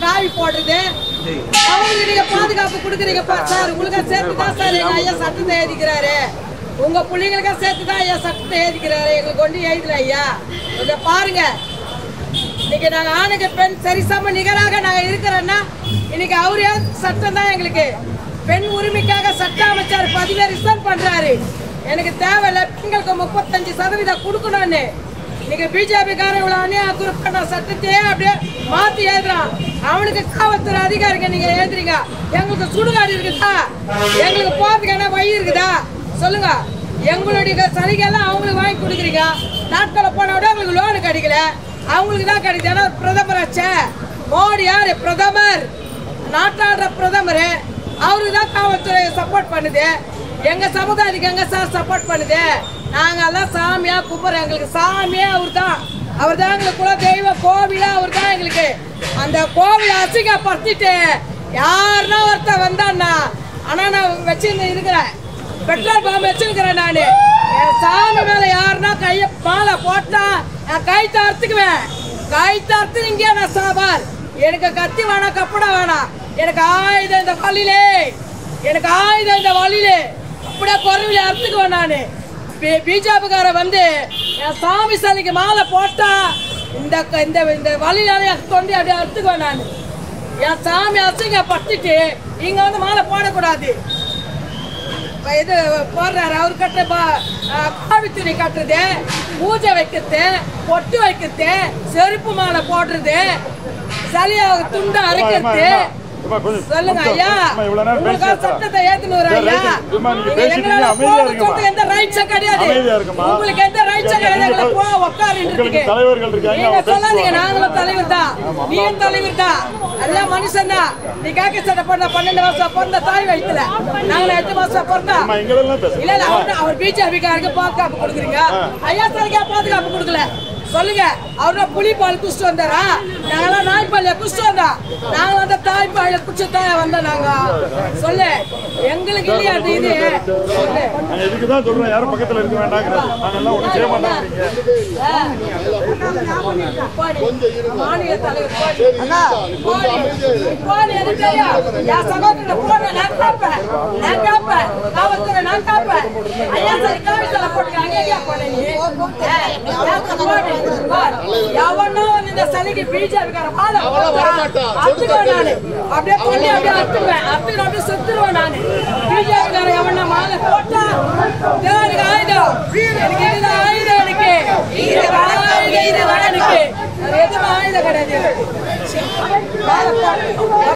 ஆவி போடுறது அவங்களுக்கு நீங்க பாதுகாப்பு கொடுக்குறீங்கப்பா சார் உங்களுக்கு சேர்த்து தான் சார் எங்க ஐயா சட்டத்தை எழுதிக்கிறாரு உங்க பிள்ளைங்களுக்கா சேர்த்து தான் ஐயா சட்டத்தை எழுதிக்கிறாரு எங்களுக்கு ஒன்றும் எழுதல ஐயா கொஞ்சம் பாருங்க இன்னைக்கு நாங்க ஆணுக்கு பெண் சரிசம நிகராக நாங்க இருக்கிறோன்னா இன்னைக்கு அவரே சட்டம் தான் எங்களுக்கு பெண் உரிமைக்காக சட்ட அமைச்சர் பதிவே ரிசர்வ் பண்றாரு எனக்கு தேவையில்ல பெண்களுக்கு முப்பத்தஞ்சு சதவீதம் கொடுக்கணும்னு இன்னைக்கு பிஜேபி காரன் இவ்வளவு அநியாயம் குறிப்பிட்ட சட்டத்தையே அப்படியே மாத்தி எழுதுறான் அவனுக்கு காவல்துறை அதிகாரிங்க நீங்க எழுதுறீங்க எங்களுக்கு சுடுகாடு இருக்குதா எங்களுக்கு போறதுக்கு என்ன வழி இருக்குதா சொல்லுங்க எங்களுடைய சலுகை எல்லாம் அவங்களுக்கு வாங்கி கொடுக்குறீங்க நாட்களை போன விட அவங்களுக்கு லோனு கிடைக்கல அவங்களுக்கு தான் கிடைக்குது ஏன்னா பிரதமர் ஆச்சே மோடி யாரு பிரதமர் நாட்டாடுற பிரதமர் அவருக்கு தான் காவல்துறை சப்போர்ட் பண்ணுது எங்க சமுதாயத்துக்கு எங்க சார் சப்போர்ட் பண்ணுது நாங்க எல்லாம் சாமியா கும்பிட்றோம் எங்களுக்கு சாமியே அவர் தான் அவர் தான் எங்களுக்கு குல தெய்வ கோவிலே அவர் தான் எங்களுக்கு அந்த கோவில் அசிங்கப்படுத்திட்டு யாருன்னா ஒருத்தன் வந்தான்னா ஆனா நான் வச்சிருந்து இருக்கிறேன் பெட்ரோல் பம்ப் வச்சிருக்கிறேன் நானு என் சாமி மேல யாருன்னா கைய மாலை போட்டா நான் கை அறுத்துக்குவேன் கை அறுத்து இங்கே நான் சாபார் எனக்கு கத்தி வேணாம் கப்படம் வேணாம் எனக்கு ஆயுதம் இந்த வழியிலே எனக்கு ஆயுதம் இந்த வழியிலே அப்படியே குறவில அறுத்துக்குவேன் நானு பிஜேபிக்கார வந்து என் சாமி சிலைக்கு மாலை போட்டா இந்த இந்த இந்த வழியில கொண்டு அப்படியே அறுத்துக்குவேன் நான் என் சாமி அசிங்க பட்டுட்டு இங்க வந்து மாலை போடக்கூடாது இப்ப இது போடுறாரு அவர் கட்டுற பா- அஹ் காவி துணி கட்டுறது பூஜை வைக்கிறது பொட்டு வைக்கிறது செருப்பு மாலை போடுறது சளிய துண்டை அரைக்கிறது அம்மா, கொஞ்சம் சொல்லுங்க கொஞ்சம், ஐயா அம்மா, இவ்வளவு நேரம் உங்களுக்கு பேசியாச்சா? சட்டத்தை ஏத்துனு சரி, ஐயா ரைட்டு. அம்மா, நீங்க நீங்க பேசிட்டீங்க, எங்களால அமைதியா போக இருங்கம்மா. சொல்றது எந்த ரைட்ஸும் கிடையாது அமைதியா இருங்கம்மா. உங்களுக்கு எந்த ரைட்ஸும் சரி, கிடையாது எங்களை நீங்க போக உட்காருன்றதுக்கு உங்களுக்கு தலைவர்கள் இருக்காங்க, நீங்க அவங்க சொல்லாதீங்க பேசுவாங்க. நாங்களும் தலைவர் தான் நீயும் தலைவர் தான் எல்லாம் மனுஷன் தான் நீ காக்கி சட்டை போட்ட பன்னெண்டு வருஷம் பிறந்த தாய் வயிற்றுல நாங்க எட்டு மாசம் பிறந்தா அம்மா, எங்களெல்லாம் பேசுங்க. இல்ல இல்ல அவர் அவர் பிஜேபிக்காருக்கு பாதுகாப்பு கொடுக்குறீங்க ஐயா சரிக்கா பாதுகாப்பு கொடுக்கல சொல்லுங்க அவரு புலி பால் குடிச்சிட்டு வந்தாரா நாங்களாம் நாய் பால் குடிச்சிட்டு வந்தோம் நாங்க வந்து தாய் பால் குடிச்சு தான் வந்தோம் நாங்க சொல்லு எங்களுக்கு இல்லையா அந்த இது சொல்லு நாங்க இதுக்குதான் சொல்றோம் யாரும் பக்கத்துல இருக்க வேண்டாங்கிறது நாங்க எல்லாம் ஒண்ணும் செய்ய மாட்டோங்கிறீங்க மாநில தலைவர் போடி. போடி, எனக்கு தெரியும். என் சகோதரனை போடு, நான் காப்பேன். நான் காப்பேன். காவல்துறை நான் காப்பேன். ஐயா, சரி, காவல்துறை போட்டுக்க. அங்க எங்கேயா போன நீ? ஏய், நான் போடு, போடு. எவனோ வந்து இந்த சலுகை பிஜேபிக்காரன் மாலை போட்டா, அறுத்துக்குவேன் நானு. அப்படியே கொல்லி அப்படியே அறுத்துக்குவேன். அறுத்துக்கிட்டு அப்படியே செத்துருவேன் நானு. பிஜேபிக்காரன் எவனா மாலை போட்டா, இதோ எனக்கு ஆயுதம். எனக்கு இதுதான் ஆயுதம் எனக்கு. இது ஆயுதம், இது எனக்கு. வேற எதுவும் ஆயுதம் கிடையாது. மாலை போட்டு.